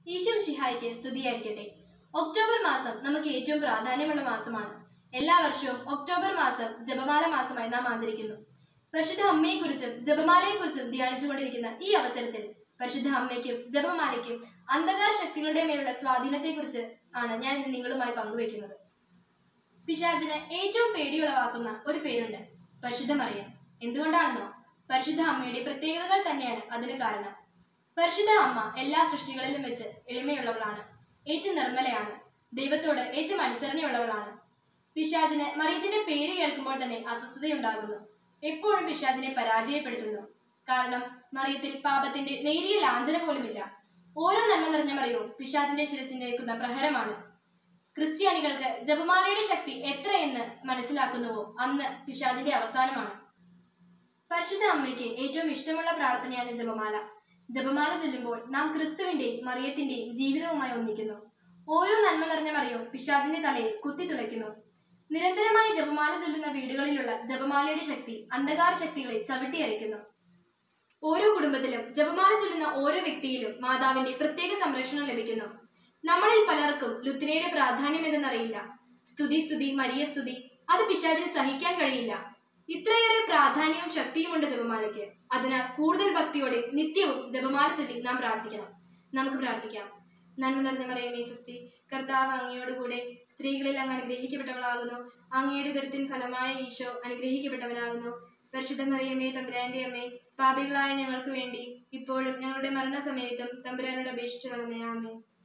ഈശോം ഷിഹായിക്ക് സ്തുതിയായിരിക്കട്ടെ ഒക്ടോബർ മാസം നമുക്ക് ഏറ്റവും പ്രാധാന്യമുള്ള മാസമാണ് എല്ലാ വർഷവും ഒക്ടോബർ മാസം ജപമാല മാസമായി നാം ആചരിക്കുന്നു പരിശുദ്ധ അമ്മയെക്കുറിച്ചും ജപമാലയെക്കുറിച്ചും ധ്യാനിച്ചുകൊണ്ടിരിക്കുന്ന ഈ അവസരത്തിൽ പരിശുദ്ധ അമ്മയ്ക്കും ജപമാലയ്ക്കും അന്ധകാര ശക്തികളുടെ മേലുള്ള സ്വാധീനത്തെക്കുറിച്ച് ആണ് ഞാൻ ഇന്ന് നിങ്ങളുമായി പങ്കുവെക്കുന്നത് പിശാചിന് ഏറ്റവും പേടിയുളവാക്കുന്ന ഒരു പേരുണ്ട് പരിശുദ്ധ മറിയം എന്തുകൊണ്ടാണെന്നോ പരിശുദ്ധ അമ്മയുടെ പ്രത്യേകതകൾ തന്നെയാണ് അതിന് കാരണം പരിശുദ്ധ അമ്മ എല്ലാ സൃഷ്ടികളിലും വെച്ച് എളിമയുള്ളവളാണ് ഏറ്റവും നിർമ്മലയാണ് ദൈവത്തോട് ഏറ്റവും അനുസരണയുള്ളവളാണ് പിശാചിന് മറിയത്തിന്റെ പേര് കേൾക്കുമ്പോൾ തന്നെ അസ്വസ്ഥതയുണ്ടാകുന്നു എപ്പോഴും പിശാചിനെ പരാജയപ്പെടുത്തുന്നു കാരണം മറിയത്തിൽ പാപത്തിന്റെ നേരിയ ലാഞ്ചന പോലുമില്ല ഓരോ നന്മ നിറഞ്ഞ മറിയവും പിശാചിന്റെ ശിരസിനേക്കുന്ന പ്രഹരമാണ് ക്രിസ്ത്യാനികൾക്ക് ജപമാലയുടെ ശക്തി എത്രയെന്ന് മനസ്സിലാക്കുന്നുവോ അന്ന് പിശാചിന്റെ അവസാനമാണ് പരിശുദ്ധ അമ്മയ്ക്ക് ഏറ്റവും ഇഷ്ടമുള്ള പ്രാർത്ഥനയാണ് ജപമാല ജപമാല ചൊല്ലുമ്പോൾ നാം ക്രിസ്തുവിന്റെയും മറിയത്തിന്റെയും ജീവിതവുമായി ഒന്നിക്കുന്നു ഓരോ നന്മ നിറഞ്ഞ മറിയവും പിശാചിന്റെ തലയെ കുത്തിത്തുളയ്ക്കുന്നു നിരന്തരമായി ജപമാല ചൊല്ലുന്ന വീടുകളിലുള്ള ജപമാലയുടെ ശക്തി അന്ധകാര ശക്തികളെ ചവിട്ടിയരയ്ക്കുന്നു ഓരോ കുടുംബത്തിലും ജപമാല ചൊല്ലുന്ന ഓരോ വ്യക്തിയിലും മാതാവിന്റെ പ്രത്യേക സംരക്ഷണം ലഭിക്കുന്നു നമ്മളിൽ പലർക്കും ലുത്തിനയുടെ പ്രാധാന്യം എന്തെന്നറിയില്ല സ്തുതി സ്തുതി മരിയ സ്തുതി അത് പിശാചിന് സഹിക്കാൻ കഴിയില്ല ഇത്രയേറെ പ്രാധാന്യവും ശക്തിയുമുണ്ട് ജപമാലയ്ക്ക് അതിനാൽ കൂടുതൽ ഭക്തിയോടെ നിത്യവും ജപമാല ചൊല്ലി നാം പ്രാർത്ഥിക്കണം നമുക്ക് പ്രാർത്ഥിക്കാം നന്മ നിറഞ്ഞ മറിയമേ സ്വസ്തി കർത്താവ് അങ്ങയോടുകൂടെ സ്ത്രീകളിൽ അങ്ങ് അനുഗ്രഹിക്കപ്പെട്ടവളാകുന്നു അങ്ങയുടെ ദരത്തിൻ ഫലമായ ഈശോ അനുഗ്രഹിക്കപ്പെട്ടവനാകുന്നു പരിശുദ്ധ മറിയമേ തമ്പുരാന്റെ അമ്മേ പാപികളായ ഞങ്ങൾക്ക് വേണ്ടി ഇപ്പോഴും ഞങ്ങളുടെ മരണസമയത്തും തമ്പുരാനോട് അപേക്ഷിച്ചു ആമേ